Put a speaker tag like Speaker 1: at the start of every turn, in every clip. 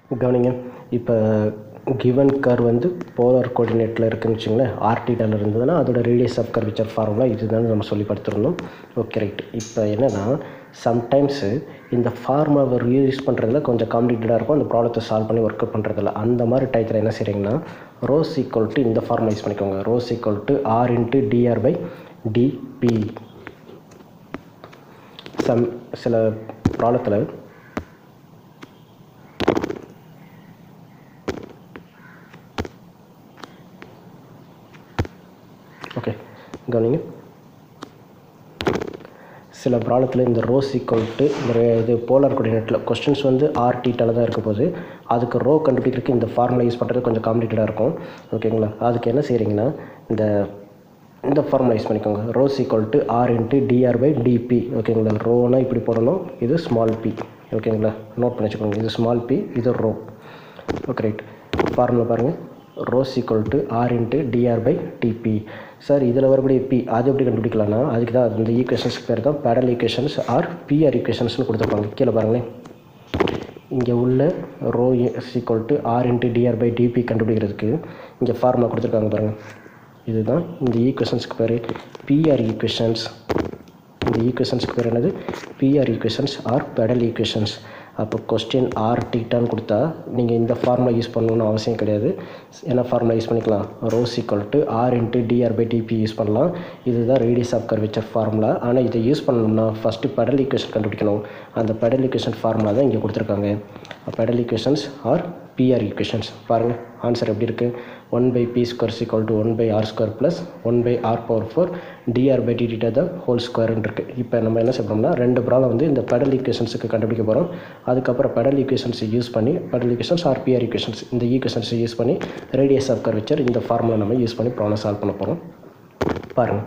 Speaker 1: கவனிங்க இப்போ கிவன் கர் வந்து போலார் கோஆர்டினேட்டில் இருக்குன்னு வச்சுங்களேன் ஆர்டிடாவில் இருந்ததுன்னா அதோட ரேடியஸ் ஆஃப் கர்விச்சர் ஃபார்முலா இதுதான் நம்ம சொல்லி படுத்திருந்தோம் ஓகே ரைட் இப்போ என்னென்னா சம்டைம்ஸு இந்த ஃபார்முலாவை யூஸ் பண்ணுறதுல கொஞ்சம் காம்ப்ளிகேட்டடாக இருக்கும் அந்த ப்ராப்ளத்தை சால்வ் பண்ணி ஒர்க் அவுட் பண்ணுறதில்ல அந்த மாதிரி டயத்தில் என்ன செய்கிறீங்கன்னா ரோஸ் ஈக்குவல் டு இந்த ஃபார்முலா யூஸ் பண்ணிக்கோங்க rho's equal to r into dr by dp some சில ப்ராப்ளத்தில் ஓகே கவனிங்க சில ப்ராப்ளத்தில் இந்த ரோஸ் ஈக்குவல் டு இந்த re- இது போலார் கோஆர்டினேட்டில் கொஸ்டின்ஸ் வந்து ஆர் டீட்டால தான் இருக்க போது அதுக்கு ரோ கண்டுபிடிக்கிறதுக்கு இந்த ஃபார்முலா யூஸ் பண்ணுறது கொஞ்சம் காம்ப்ளிகேட்டடாக இருக்கும் ஓகேங்களா அதுக்கு என்ன செய்கிறீங்கன்னா இந்த இந்த ஃபார்முலா யூஸ் பண்ணிக்கோங்க rho's equal to r into dr by dp ஓகேங்களா ரோனா இப்படி போடணும் இது ஸ்மால் பி ஓகேங்களா நோட் பண்ணி வச்சுக்கோங்க இது ஸ்மால் பி இது ரோ ஓகே ரைட் ஃபார்முலா பாருங்கள் rho's equal to r into dr by dp sir இதில் வரக்கூடிய பி அது எப்படி கண்டுபிடிக்கலாம்னா அதுக்கு தான் இந்த ஈக்குவேஷன்ஸ்க்கு பேர் தான் பேடல் ஈக்குவேஷன்ஸ் ஆர் பிஆர் ஈக்குவேஷன்ஸ்னு கொடுத்துருப்பாங்க கீழே பாருங்களேன் இங்கே உள்ள rho is equal to r into dr by dp கண்டுபிடிக்கிறதுக்கு இங்கே ஃபார்முலா கொடுத்துருக்காங்க பாருங்கள் இதுதான் இந்த ஈக்குவேஷன்ஸ்க்கு பேர் பிஆர் ஈக்குவேஷன்ஸ் இந்த ஈக்குவேஷன்ஸ்க்கு பேர் என்னது pr equations or pedal equations அப்போ கொஸ்டின் ஆர் டீட்டான்னு கொடுத்தா நீங்கள் இந்த ஃபார்முலா யூஸ் பண்ணணும்னு அவசியம் கிடையாது என்ன ஃபார்முலா யூஸ் பண்ணிக்கலாம் rho's equal to r into dr by dp use பண்ணலாம் இதுதான் ரேடியஸ் ஆஃப் கர்வேச்சர் ஃபார்முலா ஆனால் இதை யூஸ் பண்ணணும்னா ஃபஸ்ட்டு பெடல் ஈக்குவேஷன் கண்டுபிடிக்கணும் அந்த பெடல் ஈக்குவேஷன் ஃபார்முலா தான் இங்கே கொடுத்துருக்காங்க pedal equations or pr equations பாருங்கள் ஆன்சர் எப்படி இருக்குது one by p square equal to one by r square plus one by r power four dr by d theta தான் whole ஸ்கொயர்னு இருக்குது இப்போ நம்ம என்ன செய்யணும்னா ரெண்டு ப்ராப்ளம் வந்து இந்த பெடல் ஈக்குவேஷன்ஸுக்கு கண்டுபிடிக்க போகிறோம் அதுக்கப்புறம் பெடல் ஈக்குவேஷன்ஸை யூஸ் பண்ணி pedal equations or pr equations இந்த ஈக்குவேஷன்ஸை யூஸ் பண்ணி ரேடியஸ் ஆஃப் கர்வேச்சர் இந்த ஃபார்முலா நம்ம யூஸ் பண்ணி ப்ராப்ளம் சால்வ் பண்ண போகிறோம் பாருங்கள்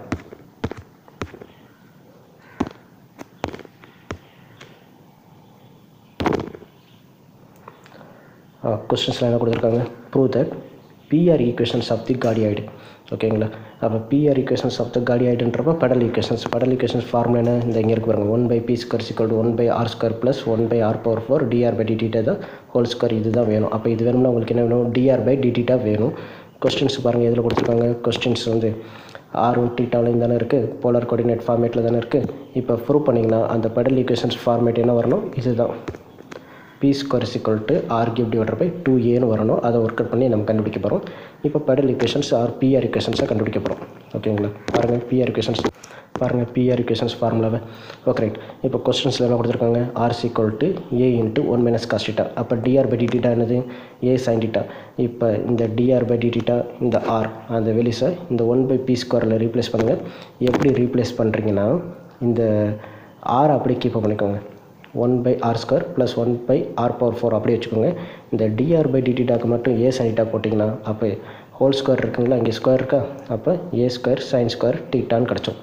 Speaker 1: கொஸ்டின்ஸில் என்ன கொடுத்துருக்காங்க prove that pr equations of the cardioid ஓகேங்களா அப்போ பிஆர் ஈக்குவேஷன்ஸ் ஆஃப் த கார்டியாய்டுன்றப்ப pedal equations pedal equations formula என்ன இந்த இங்கே இருக்கு பாருங்க one by p square equal one by r square plus one by r power four dr by d theta தான் whole square இதுதான் வேணும் அப்போ இது வேணும்னா உங்களுக்கு என்ன வேணும் டிஆர் பை டிடிட்டா வேணும் கொஸ்டின்ஸ் பாருங்கள் எதில் கொடுத்துருக்காங்க கொஸ்டின்ஸ் வந்து ஆர் ஒன் டீட்டாலையும் தானே இருக்குது போலார் கோஆர்டினேட் ஃபார்மேட்டில் தானே இருக்குது இப்போ ப்ரூவ் பண்ணிங்கன்னா அந்த பெடல் ஈக்குவேஷன்ஸ் ஃபார்மேட் என்ன வரணும் இதுதான் p square equal to r cube divided by two ஏன்னு வரணும் அதை ஒர்க் அவுட் பண்ணி நம்ம கண்டுபிடிக்க போகிறோம் இப்போ பெடல் ஈக்குவேஷன்ஸ் ஆர் பிஆர் ஈக்குவேஷன்ஸை கண்டுபிடிக்க போகிறோம் ஓகேங்களா பாருங்கள் பிஆர் ஈக்குவேஷன்ஸ் பாருங்கள் பிஆர் ஈக்குவேஷன்ஸ் ஃபார்முலாவை ஓகே ரைட் இப்போ கொஸ்டின்ஸில் என்ன கொடுத்துருக்காங்க r equal to a into one minus cos theta அப்போ டிஆர் பை டிடிட்டா என்னது ஏ சைன் டிட்டா இப்போ இந்த டிஆர் பை டிடிட்டா இந்த ஆர் அந்த வெளிஸை இந்த ஒன் பை பி ஸ்கொயரில் ரீப்ளேஸ் பண்ணுங்கள் எப்படி ரீப்ளேஸ் பண்ணுறீங்கன்னா இந்த ஆர் அப்படியே கீப் பண்ணிக்கோங்க one by r square plus one by r power four அப்படியே வச்சுக்கோங்க இந்த டிஆர் பை டிடிடாக்கு மட்டும் ஏ சைனிட்டா போட்டிங்கன்னா அப்போ ஹோல் ஸ்கொயர் இருக்குங்களா இங்கே ஸ்கொயர் இருக்கா அப்போ ஏ ஸ்கொயர் சைன் ஸ்கொயர் டீட்டான்னு கிடச்சோம்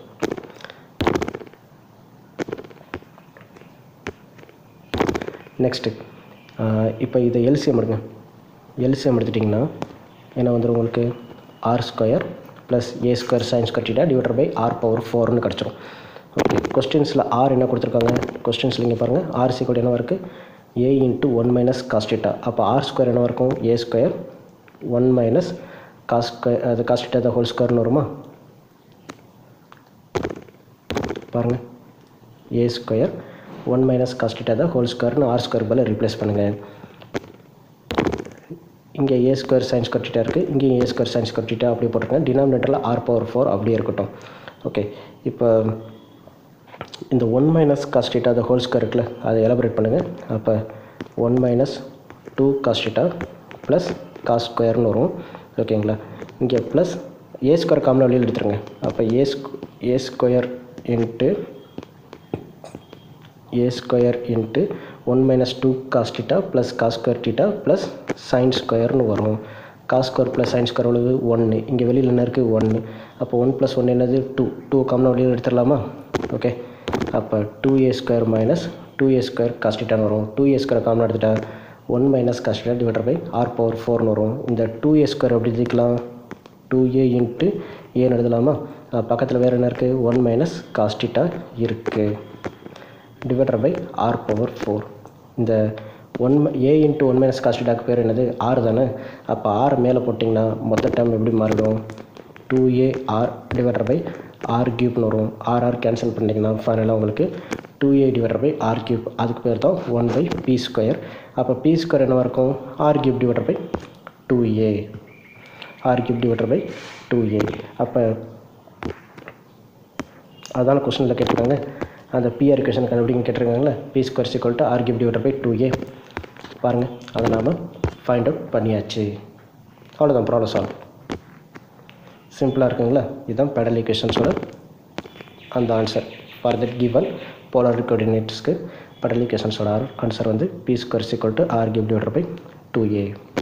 Speaker 1: நெக்ஸ்ட்டு இப்போ இதை எல்சிஎம் எடுங்க எல்சிஎம் எடுத்துட்டிங்கன்னா என்ன வந்துடும் உங்களுக்கு r square plus a square sine square theta divided by r power ஃபோர்னு கிடச்சிரும் ஓகே கொஸ்டின்ஸில் ஆர் என்ன கொடுத்துருக்காங்க கொஸ்டின்ஸில் இங்கே பாருங்கள் ஆர் சீக்வல் என்னவா இருக்குது a into one minus cos theta அப்போ ஆர் ஸ்கொயர் என்னவா இருக்கும் a square one minus cos square அது காஸ்டிட்டா தான் ஹோல் ஸ்கொயர்னு வருமா பாருங்கள் a square one minus cos theta தான் ஹோல் ஸ்கொயர்னு ஆர் ஸ்கொயர் பதில் ரீப்ளேஸ் பண்ணுங்கள் இங்கே ஏ ஸ்கொயர் சயின்ஸ் கட்டிட்டா இருக்குது இங்கேயும் ஏ ஸ்கொயர் சயின்ஸ் கட்டிட்டா அப்படியே போட்டிருக்கேன் டினாமினேட்டரில் ஆர் பவர் ஃபோர் அப்படியே இருக்கட்டும் ஓகே இப்போ இந்த ஒன் மைனஸ் காஸ்டிட்டா அந்த ஹோல் ஸ்கொயர் இருக்குல்ல அதை எலபரேட் பண்ணுங்கள் அப்போ one minus two cos theta plus cos ஸ்கொயர்னு வரும் ஓகேங்களா இங்கே ப்ளஸ் ஏ ஸ்கொயர் காமனாக வெளியில் எடுத்துருங்க அப்போ a a square into a square into one minus two cos theta plus cos square theta plus sine ஸ்கொயர்னு வரும் cos square plus sine square எவ்வளவு ஒன்று இங்கே வெளியில் என்ன இருக்குது ஒன்று அப்போ ஒன் ப்ளஸ் ஒன் என்னது டூ டூ காமனாக வெளியில் எடுத்துடலாமா ஓகே அப்போ two a square minus two a square காஸ்டிட்டான்னு வரும் டூ ஏ ஸ்கொயர் காமனாக எடுத்துட்டா one minus cos theta divided by r power ஃபோர்னு வரும் இந்த டூ ஏ ஸ்கொயர் எப்படி எழுதிக்கலாம் டூ ஏ இன்ட்டு ஏன்னு எழுதலாமா பக்கத்தில் வேறு என்ன இருக்குது ஒன் மைனஸ் காஸ்டிட்டா இருக்குது divided by r power four இந்த one a into one minus காஸ்டிட்டாக்கு பேர் என்னது ஆறு தானே அப்போ ஆறு மேலே போட்டிங்கன்னா மொத்த டைம் எப்படி மாறிடும் two a r divided by r கியூப்னு வரும் ஆர் ஆர் கேன்சல் பண்ணிங்கன்னா ஃபைனலாக உங்களுக்கு two a divided by r cube அதுக்கு பேர் தான் ஒன் பை பி ஸ்கொயர் அப்போ பி ஸ்கொயர் என்னவாக இருக்கும் r cube divided by two a r cube divided by two a அப்போ அதான் கொஸ்டினில் கேட்டிருக்காங்க அந்த பிஆர் கொஷன் கண்டுபிடிங்க கேட்டிருக்காங்களே p square equal to r cube divided by two a பாருங்கள் அதை நாம் ஃபைண்ட் அவுட் பண்ணியாச்சு அவ்வளோதான் ப்ராப்ளம் சால்வ் சிம்பிளாக இருக்குங்களா இதுதான் பெடல் ஈக்குவேஷன்ஸோட அந்த answer for that given polar கோஆர்டினேட்ஸ்க்கு பெடல் ஈக்குவேஷன்ஸோட ஆன்சர் வந்து p square equal to r cube divided by two a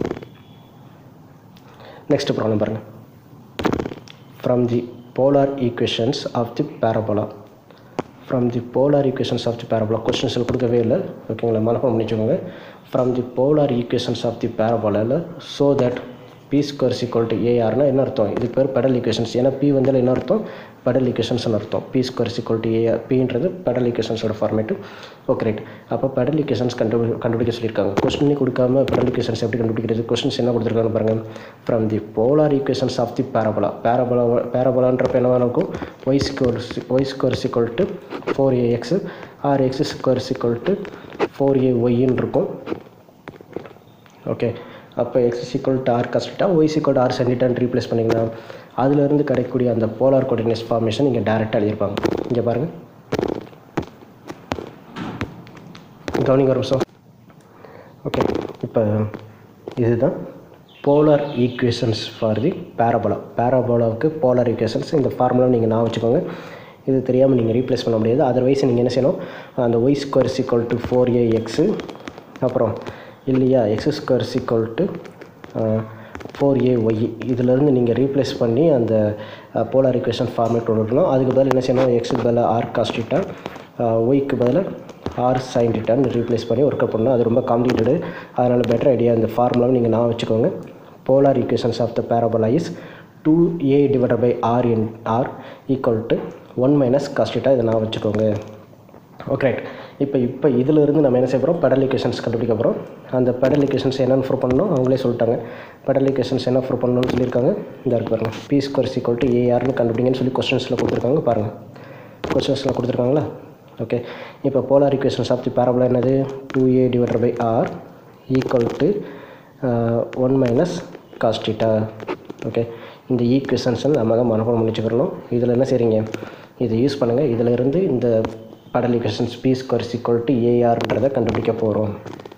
Speaker 1: next problem பாருங்கள் from the polar equations of the parabola from the polar equations of the parabola கொஸ்டின்ஸில் கொடுக்கவே இல்லை ஓகேங்களா மனப்பம் பண்ணிச்சுக்கோங்க from the polar equations of the பேரபோலாவில் so that p square equal to ஏஆர்னா என்ன அர்த்தம் இது பேர் பெடல் ஈக்குவேஷன்ஸ் ஏன்னா பி வந்து என்ன அர்த்தம் பெடல் ஈக்குவேஷன்ஸ்னு அர்த்தம் p square equal to ar பின்றது பெடல் ஈக்குவேஷன்ஸோட ஃபார்மேட்டு ஓகே ரைட் அப்போ பெடல் ஈக்குவேஷன்ஸ் கண்டுபிடி கண்டுபிடிக்க சொல்லியிருக்காங்க கொஸ்டினே கொடுக்காம பெடல் ஈக்குவேஷன்ஸ் எப்படி கண்டுபிடிக்கிறது கொஸ்டின்ஸ் என்ன கொடுத்துருக்காங்க பாருங்கள் from the polar equations of the parabola parabola பேரபோலான்றப்ப என்னவா இருக்கும் y square y square equal to four a x or x square equal to four a ஒய்ன்னு இருக்கும் ஓகே அப்போ x equal to r cos theta y equal to r சென்டிட்டான்னு replace பண்ணிங்கன்னா அதுலேருந்து கிடைக்கக்கூடிய அந்த போலார் கோஆர்டினேட்ஸ் ஃபார்மேஷன் இங்கே டேரெக்டாக எழுதியிருப்பாங்க இங்கே பாருங்கள் கவனிங்க ஒரு நிமிஷம் ஓகே இப்போ இதுதான் polar equations for the parabola பேரபோலாவுக்கு போலார் ஈக்குவேஷன்ஸ் இந்த ஃபார்முலா நீங்கள் நான் வச்சுக்கோங்க இது தெரியாமல் நீங்கள் ரீப்ளேஸ் பண்ண முடியாது அதர்வைஸ் நீங்கள் என்ன செய்யணும் அந்த y square equal to four a x அப்புறம் இல்லையா x square equal to four a y இதிலேருந்து நீங்கள் ரீப்ளேஸ் பண்ணி அந்த போலார் ஈக்குவேஷன் ஃபார்மேட் கொடுக்கணும் அதுக்கு பதில் என்ன செய்யணும் எக்ஸுக்கு பதில் ஆர் காஸ்டிட்டா ஒய்க்கு பதில் ஆர் சைன் டீட்டான்னு ரீப்ளேஸ் பண்ணி ஒர்க் பண்ணணும் அது ரொம்ப காம்ப்ளிகேட்டடு அதனால் பெட்டர் ஐடியா இந்த ஃபார்முலாவை நீங்கள் நான் வச்சுக்கோங்க polar equations of the parabola is two a divided by r in r equal to one minus cos theta இதை நான் வச்சுக்கோங்க ஓகே ரைட் இப்போ இப்போ இதிலிருந்து நம்ம என்ன செய்ய போகிறோம் பெடல் ஈக்குவேஷன்ஸ் கண்டுபிடிக்க போகிறோம் அந்த பெடல் ஈக்குவேஷன்ஸ் என்னென்னு ப்ரூவ் பண்ணணும் அவங்களே சொல்லிட்டாங்க பெடல் ஈக்குவேஷன்ஸ் என்ன ப்ரூவ் பண்ணணும்னு சொல்லியிருக்காங்க இந்த இருக்கு பாருங்கள் பி ஸ்கொயர் சீக்வல் டு ஏஆர்னு கண்டுபிடிங்கன்னு சொல்லி கொஸ்டின்ஸில் கொடுத்துருக்காங்க பாருங்கள் கொஸ்டின்ஸில் கொடுத்துருக்காங்களா ஓகே இப்போ polar equations of the parabola என்னது two a divided by r equal to one minus cos theta okay இந்த ஈக்குவேஷன்ஸ் நம்ம தான் மனப்பாடம் பண்ணி வச்சுக்கிறோம் இதில் என்ன செய்றீங்க இதை யூஸ் பண்ணுங்கள் இதில் இருந்து இந்த pedal equations p square equal to ஏஆர்ன்றதை கண்டுபிடிக்க போகிறோம்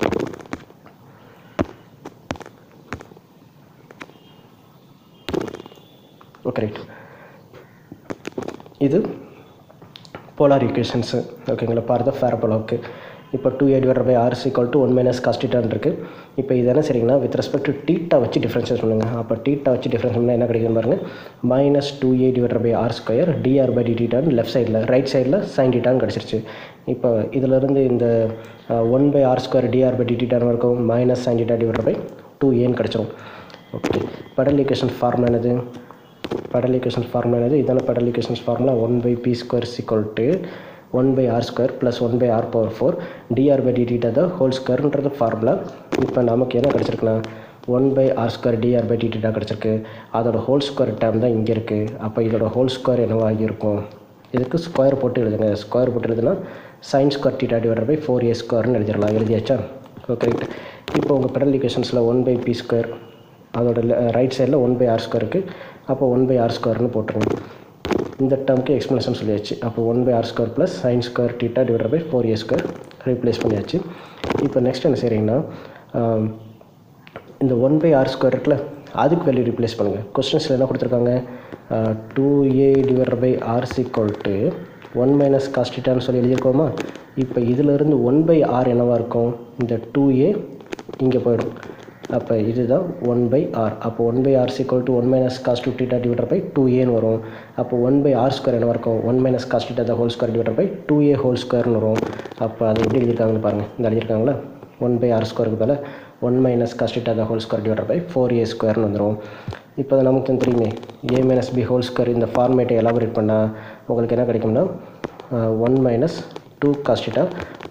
Speaker 1: ஓகே ரைட் இது போலார் ஈக்குவேஷன்ஸு ஓகேங்களா பார்த்த ஃபேரபோலாவுக்கு இப்போ two a divide by r equal to one minus காஸ்டிட்டான் இருக்குது இப்போ இது என்ன சரிங்களா வித் ரெஸ்பெக்ட் டு டீட்டா வச்சு டிஃப்ரென்ஷியேட் பண்ணுங்கள் அப்போ டீட்டா வச்சு டிஃப்ரென்ஸ் பண்ணால் என்ன கிடைக்கும் பாருங்கள் minus two a divide by r square dr by டிடிட்டான் லெஃப்ட் சைடில் ரைட் சைடில் சைன் டீட்டான்னு கிடச்சிருச்சு இப்போ இதிலிருந்து இந்த one by r square dr by டிடிட்டான் இருக்கும் minus sine theta divide by two ஏன்னு கிடச்சிரும் ஓகே பெடல் ஈக்குவேஷன் ஃபார்முலா என்னது பெடல் ஈக்குவேஷன்ஸ் ஃபார்முலா என்னது இதான pedal equations formula one by p square equal to one by r square plus one by r power four dr by d theta the whole ஸ்கொயர்ன்றது formula இப்போ நமக்கு என்ன கிடச்சிருக்குன்னா one by r square dr by d theta கிடச்சிருக்கு அதோட whole square dam தான் இங்கே இருக்குது அப்போ இதோட ஹோல் ஸ்கொயர் என்னவாக இருக்கும் இதுக்கு ஸ்கொயர் போட்டு எழுதுங்க ஸ்கொயர் போட்டு எழுதுனா sine square theta divided by four a ஸ்கொயர்னு எழுதிடலாம் எழுதியாச்சா ஓகே ரைட் இப்போ உங்கள் பெடல் ஈக்குவேஷன்ஸில் ஒன் பை பி ஸ்கொயர் அதோட ரைட் சைடில் ஒன் பை ஆர் ஸ்கொயர் இருக்குது அப்போ ஒன் பை ஆர் ஸ்கொயர்னு போட்டுருங்க இந்த டேர்முக்கு எக்ஸ்பிளேஷன் சொல்லியாச்சு அப்போ one by r square plus sine square theta divide by four a square replace பண்ணியாச்சு இப்போ நெக்ஸ்ட் என்ன செய்கிறீங்கன்னா இந்த ஒன் பை ஆர் ஸ்கொயர் இருக்குல்ல அதுக்கு வேல்யூ ரீப்ளேஸ் பண்ணுங்கள் கொஸ்டின்ஸில் என்ன கொடுத்துருக்காங்க two a divide by r equal to one minus காஸ்டிட்டான்னு சொல்லி எழுதியிருக்கோமா இப்போ இதிலிருந்து ஒன் பை ஆர் என்னவாக இருக்கும் இந்த டூ ஏ இங்கே போயிடும் அப்போ இதுதான் ஒன் பை ஆர் அப்போ one by r equal to one minus cos two theta divided by two ஏன்னு வரும் அப்போ ஒன் பை ஆர் ஸ்கொயர் என்ன இருக்கும் one minus cos theta the whole square divided by two a whole ஸ்கொயர்னு வரும் அப்போ அது எப்படி எழுதியிருக்காங்கன்னு பாருங்கள் இந்த எழுதியிருக்காங்களா ஒன் பை ஆர் ஸ்கொயருக்கு பதில் one minus cos theta the whole square divided by four a ஸ்கொயர்னு வந்துடும் இப்போ அது நமக்கு தான் தெரியுமே a minus b whole square இந்த ஃபார்மேட்டை எலாபரேட் பண்ணால் உங்களுக்கு என்ன கிடைக்கும்னா one minus two cos theta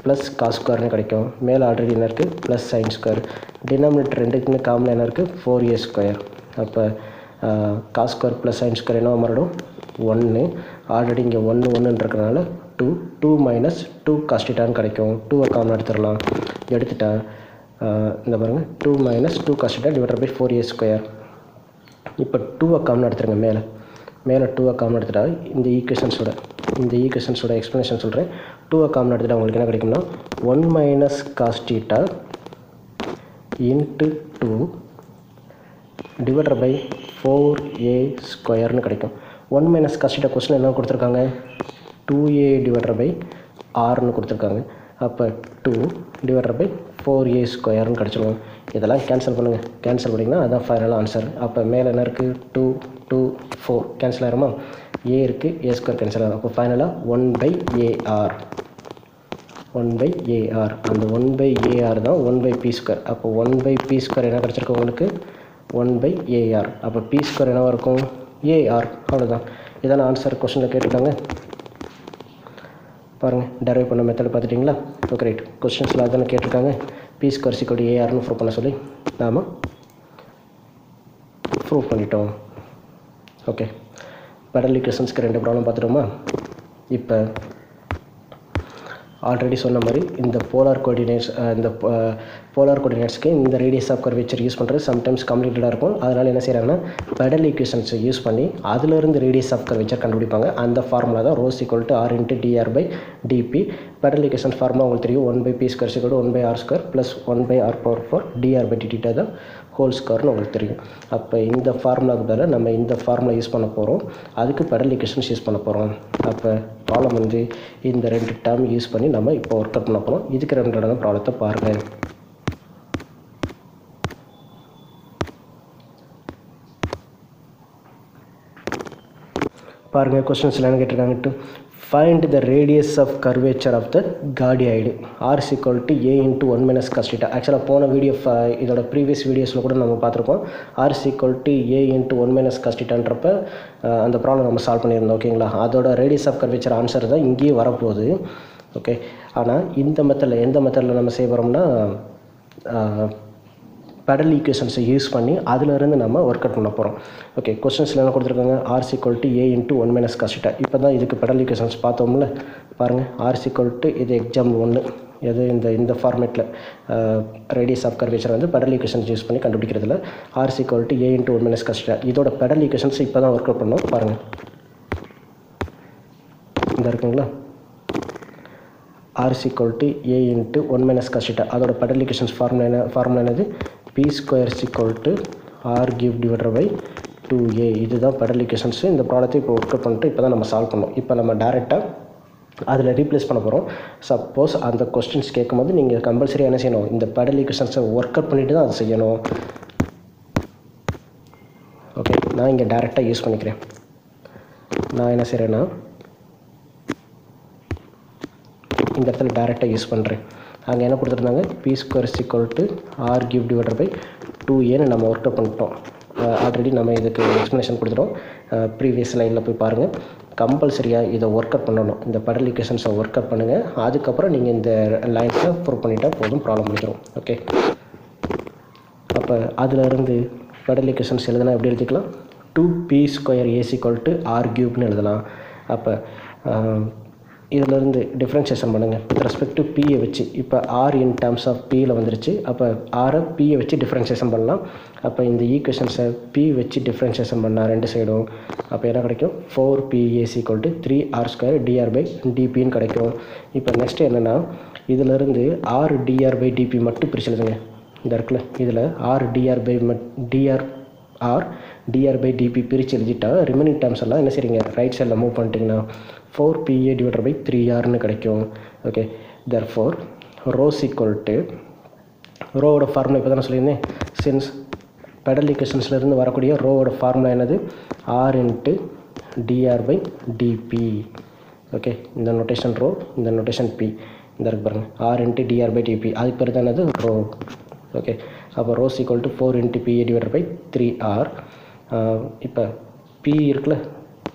Speaker 1: plus cos ஸ்கொயர்னு கிடைக்கும் மேலே ஆல்ரெடி என்ன இருக்குது ப்ளஸ் சைன் ஸ்கொயர் டினாமினேட்டர் ரெண்டுக்குமே காமன் என்ன இருக்குது ஃபோர் ஏ ஸ்கொயர் அப்போ cos square plus sine square என்ன மாறிடும் ஒன்று ஆல்ரெடி இங்கே ஒன்று ஒன்றுன்னு இருக்கிறனால டூ டூ மைனஸ் டூ காஸ்டிட்டான்னு கிடைக்கும் டூவை காமன் எடுத்துடலாம் எடுத்துட்டா இந்த பாருங்கள் two minus two cos theta divided by four a square இப்போ டூவை காமன் எடுத்துருங்க மேலே மேலே டூவை காமன் எடுத்துட்டா இந்த ஈக்குவேஷன்ஸோட இந்த ஈக்குவேஷன்ஸோட எக்ஸ்ப்ளனேஷன் சொல்கிறேன் டூவை காமன் எடுத்துட்டா உங்களுக்கு என்ன கிடைக்கும்னா one minus cos theta into two divided by four a ஸ்கொயர்னு கிடைக்கும் ஒன் மைனஸ் காஸ்டீட்டா கொஸ்டின் என்ன கொடுத்துருக்காங்க டூ ஏ டிவைடர் பை ஆர்னு கொடுத்துருக்காங்க அப்போ two divided by four a ஸ்கொயர்னு கிடச்சிரும் இதெல்லாம் கேன்சல் பண்ணுங்கள் கேன்சல் பண்ணிங்கன்னா அதான் ஃபைனல் ஆன்சர் அப்போ மேலே என்ன இருக்குது டூ டூ ஃபோர் கேன்சல் ஆகிருமா ஏ இருக்குது ஏ ஸ்கொயர் கேன்சல் ஆகும் அப்போ ஃபைனலாக one by ar one by ar அந்த ஒன் பை ஏஆர் தான் ஒன் பை பி ஸ்கொயர் அப்போ ஒன் பை பி ஸ்கொயர் என்ன கிடச்சிருக்கு உங்களுக்கு ஒன் பை ஏஆர் அப்போ பி ஸ்கொயர் என்னவாக இருக்கும் ஏஆர் அவ்வளோதான் இதான ஆன்சர் கொஸ்டினில் கேட்டிருக்காங்க பாருங்கள் டெரைவ் பண்ண மெத்தட் பார்த்துட்டிங்களா ஓகே ரைட் கொஸ்டின்ஸில் அதானே கேட்டிருக்காங்க பி ஸ்கொயர் சிக்கோடி ஏஆர்னு ப்ரூவ் பண்ண சொல்லி நாம் ப்ரூவ் பண்ணிட்டோம் ஓகே பெடல் ஈக்குவேஷன்ஸ்க்கு ரெண்டு ப்ராப்ளம் பார்த்துட்டோமா இப்போ ஆல்ரெடி சொன்ன மாதிரி இந்த போலார் கோஆர்டினேட்ஸ் இந்த போலார் கோஆர்டினேட்ஸ்க்கு இந்த ரேடியஸ் ஆஃப் கர்வேச்சர் யூஸ் பண்ணுறது சம்டைம்ஸ் காம்ப்ளிகேட்டடாக இருக்கும் அதனால் என்ன செய்கிறாங்கன்னா பெடல் ஈக்குவேஷன்ஸை யூஸ் பண்ணி அதிலிருந்து ரேடியஸ் ஆஃப் கர்வேச்சர் கண்டுபிடிப்பாங்க அந்த ஃபார்முலா தான் rho's equal to r into dr by dp pedal equation formula உங்களுக்கு தெரியும் one by p square equal one by r square plus one by r power four dr by d theta தான் whole ஸ்கொயர்னு உங்களுக்கு தெரியும் அப்போ இந்த ஃபார்முலாவுக்கு பதிலாக நம்ம இந்த ஃபார்முலா யூஸ் பண்ண போகிறோம் அதுக்கு பெடல் ஈக்குவேஷன்ஸ் யூஸ் பண்ண போகிறோம் அப்போ ப்ராப்ளம் வந்து இந்த ரெண்டு டேர்ம் யூஸ் பண்ணி நம்ம இப்போ ஒர்க் அவுட் பண்ண போகிறோம் இதுக்கு ரெண்டு தடவை ப்ராப்ளத்தை பாருங்கள் பாருங்கள் கொஸ்டின்ஸில் என்ன கேட்டிருக்காங்க find the radius of curvature of the cardioid r equal to a into one minus cos theta ஆக்சுவலாக போன வீடியோ இதோட ப்ரீவியஸ் வீடியோஸில் கூட நம்ம பார்த்துருக்கோம் r equal to a into one minus காஸ்டிட்டான்றப்ப அந்த ப்ராப்ளம் நம்ம சால்வ் பண்ணியிருந்தோம் ஓகேங்களா அதோட ரேடியஸ் ஆஃப் கர்வேச்சர் ஆன்சர் தான் இங்கேயும் வரப்போகுது ஓகே ஆனால் இந்த மெத்தடில் எந்த மெத்தடில் நம்ம செய்ய போகிறோம்னா பெடல் ஈக்குவேஷன்ஸை யூஸ் பண்ணி அதிலிருந்து நம்ம ஒர்க் அவுட் பண்ண போகிறோம் ஓகே கொஸ்டின்ஸில் என்ன கொடுத்துருக்காங்க r equal to a into one minus cos theta இப்போ தான் இதுக்கு பெடல் ஈக்குவேஷன்ஸ் பார்த்தோம்ல பாருங்கள் ஆர் சிக்வல் டு இது எக்ஸாம் ஒன்று எது இந்த இந்த ஃபார்மேட்டில் ரேடியஸ் ஆஃப் கர்வேச்சர் வந்து பெடல் ஈக்குவேஷன்ஸ் யூஸ் பண்ணி கண்டுபிடிக்கிறதுல r equal to a into one minus cos theta இதோட பெடல் ஈக்குவேஷன்ஸ் இப்போ தான் ஒர்க் அவுட் பண்ணோம் பாருங்கள் இந்த இருக்குங்களா r equal to a into one minus cos theta அதோட பெடல் ஈக்குவேஷன்ஸ் ஃபார்முலா என்ன ஃபார்முலா என்னது p square equal to r cube divided by two a இதுதான் பெடல் ஈக்குவேஷன்ஸு இந்த ப்ராடக்ட்டை இப்போ ஒர்க் அவுட் பண்ணிட்டு இப்போ தான் நம்ம சால்வ் பண்ணோம் இப்போ நம்ம டேரெக்டாக அதில் ரீப்ளேஸ் பண்ண போகிறோம் சப்போஸ் அந்த கொஸ்டின்ஸ் கேட்கும்போது நீங்கள் கம்பல்சரி என்ன செய்யணும் இந்த பெடல் ஈக்குவேஷன்ஸை ஒர்க் அவுட் பண்ணிட்டு தான் அதை செய்யணும் ஓகே நான் இங்கே டேரெக்டாக யூஸ் பண்ணிக்கிறேன் நான் என்ன செய்கிறேன்னா இந்த இடத்துல டேரெக்டாக யூஸ் பண்ணுறேன் அங்கே என்ன கொடுத்துருந்தாங்க p square equal to r cube divided by two ஏன்னு நம்ம ஒர்க் அவுட் பண்ணிட்டோம் ஆல்ரெடி நம்ம இதுக்கு எக்ஸ்ப்ளனேஷன் கொடுத்துட்டோம் ப்ரீவியஸ் லைனில் போய் பாருங்கள் கம்பல்சரியாக இதை ஒர்க் அவுட் பண்ணணும் இந்த பெடல் ஈக்குவேஷன்ஸை ஒர்க் அவுட் பண்ணுங்கள் அதுக்கப்புறம் நீங்கள் இந்த லைன்ஸை ப்ரூவ் பண்ணிட்டால் போதும் ப்ராப்ளம் முடிஞ்சிடும் ஓகே அப்போ அதிலிருந்து பெடல் ஈக்குவேஷன்ஸ் எழுதுனா எப்படி எழுதிக்கலாம் two p square a equal to r கியூப்னு எழுதலாம் அப்போ இதிலேருந்து டிஃப்ரென்ஷியேஷன் பண்ணுங்கள் வித் ரெஸ்பெக்ட் டு பியை வச்சு இப்போ ஆர் இன் டேர்ம்ஸ் ஆஃப் பியில் வந்துருச்சு அப்போ ஆரை பியை வச்சு டிஃப்ரென்ஷியேஷன் பண்ணலாம் அப்போ இந்த ஈக்குவேஷன்ஸை பி வச்சு டிஃப்ரென்ஷியேஷன் பண்ணால் ரெண்டு சைடும் அப்போ என்ன கிடைக்கும் four pac equal to three r square dr by டிபின்னு கிடைக்கும் இப்போ நெக்ஸ்ட் என்னென்னா இதிலேருந்து ஆர் டிஆர் பை டிபி மட்டும் பிரிச்சு எழுதுங்க இந்த இருக்குல்ல இதில் ஆர் டிஆர் பை மட் dr r dr by dp பிரித்து எழுதிட்டா ரிமைனிங் டேர்ம்ஸ் எல்லாம் என்ன செய்றீங்க ரைட் சைடில் மூவ் பண்ணிட்டீங்கன்னா four pa divided by three ஆர்னு கிடைக்கும் okay therefore rho's equal to ரோவோட ஃபார்முலா இப்போ தானே சொல்லியிருந்தேன் சின்ஸ் பெடல் ஈக்குவேஷன்ஸ்லேருந்து வரக்கூடிய ரோவோட ஃபார்முலா என்னது r into dr by dp okay இந்த நொட்டேஷன் ரோ இந்த நொட்டேஷன் பி இந்த இருக்கு பாருங்கள் r into dr by dp அதுக்கு பேர் தான் என்னது ரோ ஓகே அப்போ rho's equal to four into pa divided by three r இப்போ பி இருக்குல்ல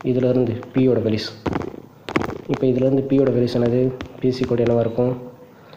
Speaker 1: இதிலேருந்து பியோட வெலிஸ் இப்போ இதிலேருந்து பியோட வெலிஸ் என்னது பிசி கோட் என்னவாக இருக்கும்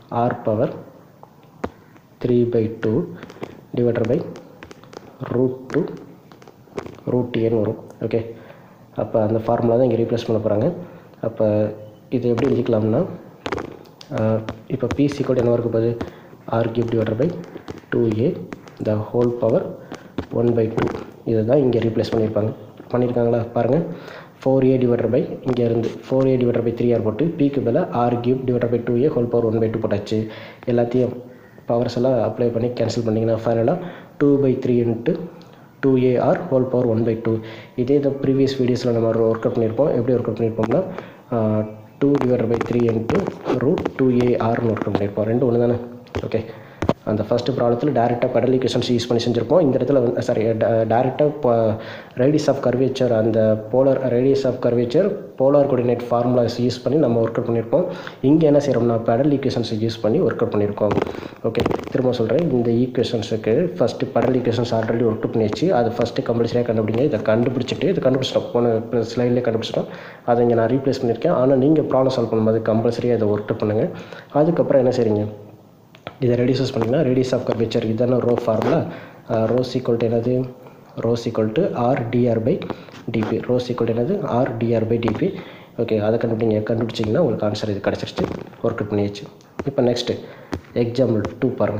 Speaker 1: r power three by two divided by root two root ஏன்னு வரும் ஓகே அப்போ அந்த ஃபார்முலா தான் இங்கே ரீப்ளேஸ் பண்ண போகிறாங்க அப்போ இது எப்படி எழுதிக்கலாம்னா இப்போ பி சீக்கோட் என்ன இருக்க போகுது r cube divided by two a the whole power one by two இதை தான் இங்கே ரீப்ளேஸ் பண்ணியிருப்பாங்க பண்ணியிருக்காங்களா பாருங்கள் ஃபோர் ஏ டிவைடர் பை இங்கே இருந்து four a divided by three r போட்டு பிக்கு பதில் r cube divided by two a whole power one by two போட்டாச்சு எல்லாத்தையும் பவர்ஸ் எல்லாம் அப்ளை பண்ணி கேன்சல் பண்ணிங்கன்னா ஃபைனலாக two by three into two ar whole power one by two இதே இந்த ப்ரீவியஸ் வீடியோஸில் நம்ம ஒர்க் அவுட் பண்ணியிருப்போம் எப்படி ஒர்க் அவுட் பண்ணியிருப்போம்னா two divided by three into root two ஏஆர்னு ஒர்க் அவுட் பண்ணியிருப்போம் ரெண்டு ஒன்று தானே ஓகே அந்த ஃபஸ்ட்டு ப்ராப்ளத்தில் டேரெக்டாக பெடல் ஈக்குவேஷன்ஸ் யூஸ் பண்ணி செஞ்சுருப்போம் இந்த இடத்துல வந்து சாரி டேரெக்டாக இப்போ ரேடியஸ் ஆஃப் கர்வேச்சர் அந்த polar radius of curvature polar coordinate formulas use பண்ணி நம்ம ஒர்க் அவுட் பண்ணியிருப்போம் இங்கே என்ன செய்கிறோம்னா பெடல் ஈக்குவேஷன்ஸ் யூஸ் பண்ணி ஒர்க் அவுட் பண்ணியிருக்கோம் ஓகே திரும்ப சொல்கிறேன் இந்த ஈக்குவேஷன்ஸுக்கு first pedal equations already work out பண்ணியாச்சு அது ஃபஸ்ட்டு கம்பல்சரியாக கண்டுபிடிங்க இதை கண்டுபிடிச்சிட்டு இது கண்டுபிடிச்சிட்டோம் போன ஸ்லைட்லேயே கண்டுபிடிச்சிட்டோம் அதை இங்கே நான் ரீப்ளேஸ் பண்ணியிருக்கேன் ஆனால் நீங்கள் ப்ராப்ளம் சால்வ் பண்ணும்போது கம்பல்சரியாக இதை ஒர்க் அவுட் பண்ணுங்கள் அதுக்கப்புறம் என்ன செய்றீங்க இதை ரெடியூசஸ் பண்ணிங்கன்னா ரேடியஸ் ஆஃப் கர்வேச்சர் இதுதானே rho formula rho's equal to என்னது rho's equal to r dr by dp rho's equal to என்னது r dr by dp okay அதை கண்டுபிடிங்க கண்டுபிடிச்சிங்கன்னா உங்களுக்கு ஆன்சர் இது கிடச்சிருச்சு ஒர்க் அவுட் பண்ணியாச்சு இப்போ நெக்ஸ்ட்டு எக்ஸாம்பிள் டூ பாருங்கள்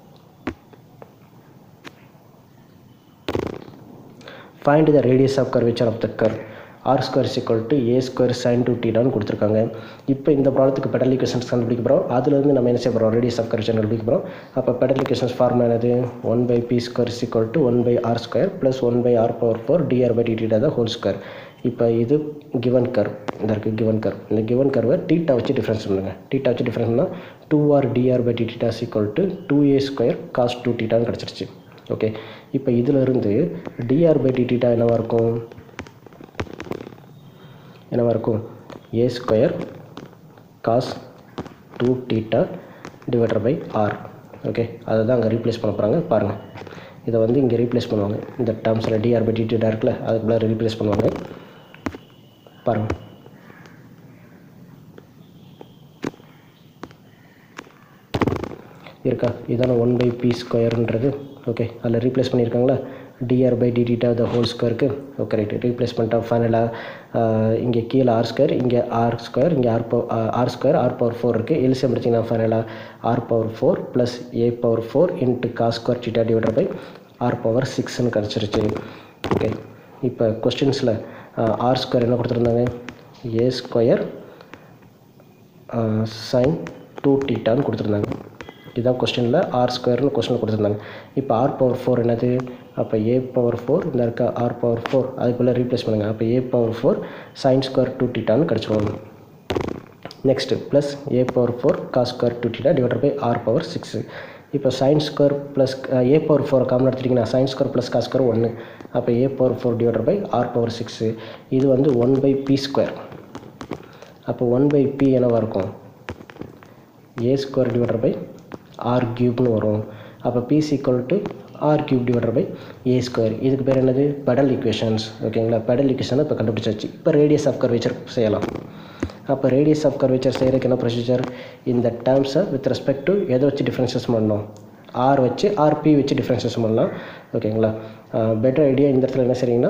Speaker 1: find the radius of curvature of the curve r square equal to a square sine two டீடான்னு கொடுத்துருக்காங்க இப்போ இந்த ப்ராடக்ட்டுக்கு பெடல் ஈக்குவேஷன்ஸ் கண்டுபிடிக்க போகிறோம் அதுலேருந்து நம்ம என்ன செய்ய போகிறோம் ரேடியஸ் ஆஃப் கர்வேச்சர் கண்டுபிடிக்க போகிறோம் அப்போ பெடல் ஈக்குவேஷன்ஸ் ஃபார்முலா என்னது one by p square equal to one by r square plus one by r power four dr by d theta தான் ஹோல் ஸ்கொயர் இப்போ இது கிவன் கர் இந்த இருக்குது கிவன் கர் இந்த கிவன் கர்வை டீட்டா வச்சு டிஃப்ரென்ஸ் பண்ணுங்க டீட்டா வச்சு டிஃப்ரென்ஸ்னா two r dr by d theta equal to two a square cos two டீட்டான்னு கிடச்சிருச்சு ஓகே இப்போ இதிலிருந்து டிஆர் பை டிடா என்னவாக இருக்கும் என்னவாக இருக்கும் a square cos two theta divided by r okay அதை தான் அங்கே ரீப்ளேஸ் பண்ண போகிறாங்க பாருங்கள் இதை வந்து இங்கே ரீப்ளேஸ் பண்ணுவாங்க இந்த டேர்ம்ஸில் டிஆர் பை டிடா இருக்குல்ல அதுக்குள்ளே ரீப்ளேஸ் பண்ணுவாங்க பாருங்கள் இருக்கா இதான ஒன் பை பி ஸ்கொயர்ன்றது ஓகே அதில் ரீப்ளேஸ் பண்ணியிருக்காங்களா dr by d theta the whole ஸ்கொயருக்கு ஓகே ரைட்டு ரீப்ளேஸ் பண்ணிட்டா ஃபைனலாக இங்கே கீழே ஆர் ஸ்கொயர் இங்கே ஆர் ஸ்கொயர் இங்கே r power r square r power four இருக்குது எல்சியம் எடுத்திங்கன்னா ஃபைனலாக r power four plus a power four into cos square theta divided by r power சிக்ஸ்னு கிடச்சிருச்சு ஓகே இப்போ கொஸ்டின்ஸில் ஆர் ஸ்கொயர் என்ன கொடுத்துருந்தாங்க ஏ ஸ்கொயர் சைன் டூ டீட்டான்னு கொடுத்துருந்தாங்க இதுதான் கொஸ்டினில் ஆர் ஸ்கொயர்னு கொஸ்டினில் கொடுத்துருந்தாங்க இப்போ ஆர் பவர் ஃபோர் என்னது அப்போ ஏ பவர் ஃபோர் இந்த இருக்க ஆர் பவர் ஃபோர் அதுக்குள்ளே ரீப்ளேஸ் பண்ணுங்கள் அப்போ a power four sine square two டீட்டான்னு கிடச்சிருவாங்க next plus a power four cos square two theta divided by r power six இப்போ sine square plus a power four common எடுத்துட்டிங்கன்னா sine square plus cos square ஒன்று அப்போ a power four divided by r power six இது வந்து one by p square அப்போ one by p என்னவாக இருக்கும் a square divided by r கியூப்னு வரும் அப்போ p equal to r cube divided by a square இதுக்கு பேர் என்னது பெடல் ஈக்குவேஷன்ஸ் ஓகேங்களா பெடல் ஈக்குவேஷனை இப்போ கண்டுபிடிச்சாச்சு இப்போ ரேடியஸ் ஆஃப் கர்வேச்சர் செய்யலாம் அப்போ ரேடியஸ் ஆஃப் கர்வேச்சர் செய்கிறதுக்கு என்ன ப்ரொசீஜர் இந்த டேர்ம்ஸை வித் ரெஸ்பெக்ட் டு எதை வச்சு டிஃப்ரென்சஸ் பண்ணணும் ஆர் வச்சு ஆர்பி வச்சு டிஃப்ரென்சஸ் பண்ணலாம் ஓகேங்களா பெட்டர் ஐடியா இந்த இடத்துல என்ன செய்றீங்கன்னா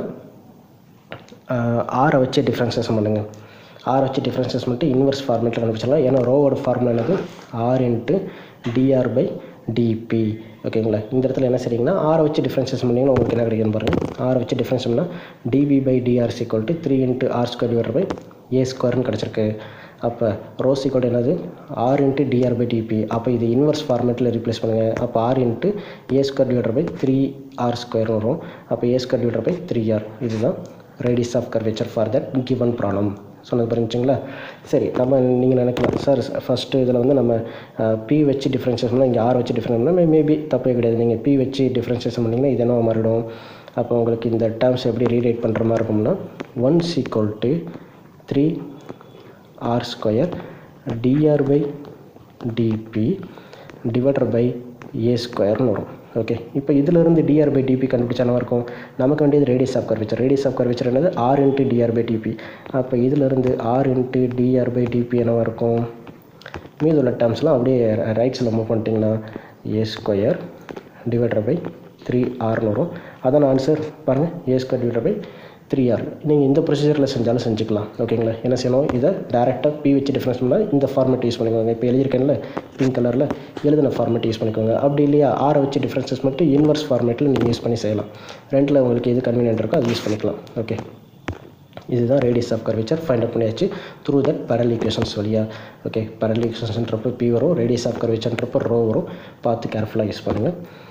Speaker 1: ஆரை வச்சு டிஃப்ரென்சஸ் பண்ணுங்கள் ஆர் வச்சு டிஃப்ரென்சஸ் பண்ணிட்டு இன்வெர்ஸ் ஃபார்மேட்டில் கண்டுபிடிச்சிடலாம் ஏன்னா ரோவோட ஃபார்முலா என்னது r into dr by dp ஓகேங்களா இந்த இடத்துல என்ன செய்றீங்கன்னா ஆரை வச்சு டிஃப்ரென்சஸ் பண்ணிங்கன்னா உங்களுக்கு என்ன கிடைக்குன்னு பாருங்கள் ஆரை வச்சு டிஃப்ரென்ஸ் பண்ணால் dp by dr is equal to three into r square divided by a square கிடச்சிருக்கு அப்போ ரோஸ் ஈக்குவல் என்னது r into dr by dp அப்போ இது இன்வெர்ஸ் ஃபார்மேட்டில் ரீப்ளேஸ் பண்ணுங்கள் அப்போ r into a square divided by three r square வரும் அப்போ a square divided by three r இதுதான் radius of curvature for that given problem சொன்னது புரிஞ்சுங்களா சரி நம்ம நீங்கள் நினைக்கலாம் சார் ஃபஸ்ட்டு இதில் வந்து நம்ம பி வச்சு டிஃப்ரென்ஷியேஷன் பண்ணால் இங்கே ஆர் வச்சு டிஃப்ரெண்ட் பண்ணால் மேபி தப்பே கிடையாது நீங்கள் பி வச்சு டிஃப்ரென்ஷியேஷன் பண்ணிங்கன்னா இது என்ன மாறிடும் அப்போ உங்களுக்கு இந்த டேர்ம்ஸ் எப்படி ரீரைட் பண்ணுற மாதிரி இருக்கும்னா one is equal to three r square dr by dp divided by a square வரும் ஓகே இப்போ இதிலிருந்து டிஆர் பை டிபி கண்டுபிடிச்சா என்ன இருக்கும் நமக்கு வேண்டியது radius of curvature radius of curvature என்னது r into dr by dp அப்போ இதிலிருந்து r into dr by dp என்னவாக இருக்கும் மீதி உள்ள டேர்ம்ஸ்லாம் அப்படியே ரைட்ஸில் மூவ் பண்ணிட்டீங்கன்னா a square divided by three ஆர்னு வரும் அதான் ஆன்சர் பாருங்கள் a square divided by three r நீங்கள் இந்த ப்ரொசீஜரில் செஞ்சாலும் செஞ்சுக்கலாம் ஓகேங்களா என்ன செய்யணும் இதை டேரெக்டாக பி வச்சு டிஃப்ரென்ஸ் பண்ணால் இந்த ஃபார்மேட் யூஸ் பண்ணிக்கோங்க இப்போ எழுதியிருக்கேன்ல பிங்க் கலரில் எழுதின ஃபார்மேட் யூஸ் பண்ணிக்கோங்க அப்படி இல்லையா ஆரை வச்சு டிஃப்ரென்சஸ் மட்டும் இன்வர்ஸ் ஃபார்மேட்டில் நீங்கள் யூஸ் பண்ணி செய்யலாம் ரெண்டில் உங்களுக்கு எது கன்வீனியன்ட் இருக்கோ அது யூஸ் பண்ணிக்கலாம் ஓகே இதுதான் radius of curvature find out பண்ணியாச்சு த்ரூ தட் பரல் ஈக்குவேஷன்ஸ் வழியாக ஓகே பரல் ஈக்குவேஷன்ஸ்ன்றப்போ பி வரும் ரேடியஸ் ஆஃப் கர்வேச்சர்ன்றப்போ ரோ வரும் பார்த்து கேர்ஃபுல்லாக யூஸ் பண்ணுங்கள்